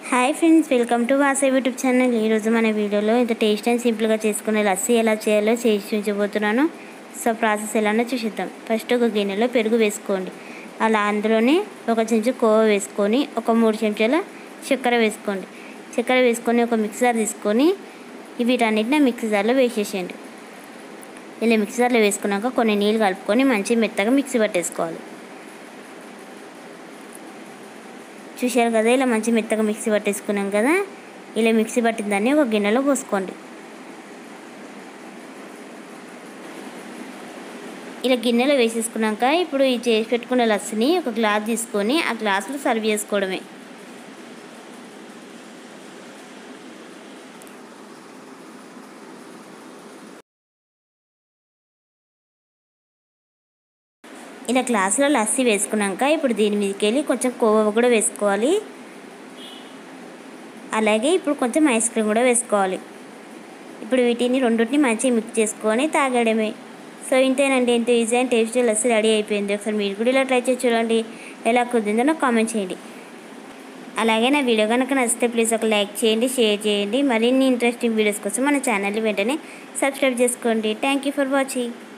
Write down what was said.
hi friends welcome to వాసే YouTube channel ఈరోజు మన వీడియోలో ఇంత టేస్ట్ అండ్ సింపుల్గా చేసుకునే లస్సీ ఎలా చేయాలో చేసి చూపించబోతున్నాను సో ప్రాసెస్ ఎలానో చూసిద్దాం ఫస్ట్ ఒక గిన్నెలో పెరుగు వేసుకోండి అలా అందులోనే ఒక చెంచా కోవ వేసుకొని ఒక మూడు చెంచాల చక్కెర వేసుకోండి చక్కెర వేసుకొని ఒక మిక్సర్ తీసుకొని వీటన్నిటిని మిక్సీ జార్లో వేసేసేయండి ఇలా మిక్సీ జార్లో వేసుకున్నాక కొన్ని నీళ్ళు కలుపుకొని మంచిగా మెత్తగా మిక్సీ పట్టేసుకోవాలి చూశారు కదా ఇలా మంచి మెత్తగా మిక్సీ పట్టేసుకున్నాం కదా ఇలా మిక్సీ పట్టిన దాన్ని ఒక గిన్నెలో పోసుకోండి ఇలా గిన్నెలో వేసేసుకున్నాక ఇప్పుడు ఈ చేసి పెట్టుకున్న లస్సిని ఒక గ్లాస్ తీసుకొని ఆ గ్లాసులో సర్వ్ చేసుకోవడమే ఇలా గ్లాసులో లస్సీ వేసుకున్నాక ఇప్పుడు దీని మీదకి వెళ్ళి కొంచెం కోవ కూడా వేసుకోవాలి అలాగే ఇప్పుడు కొంచెం ఐస్ క్రీమ్ కూడా వేసుకోవాలి ఇప్పుడు వీటిని రెండింటిని మంచిగా మిక్స్ చేసుకొని తాగడమే సో ఇంతేనండి ఇంత easy and tasty lassi ready అయిపోయింది ఒకసారి మీరు కూడా ఇలా ట్రై చేసి చూడండి ఎలా కుదిరిందో నాకు కామెంట్ చేయండి అలాగే నా వీడియో కనుక నచ్చితే ప్లీజ్ ఒక లైక్ చేయండి షేర్ చేయండి మరిన్ని ఇంట్రెస్టింగ్ వీడియోస్ కోసం మన ఛానల్ వెంటనే సబ్స్క్రైబ్ చేసుకోండి థ్యాంక్ యూ ఫర్ వాచింగ్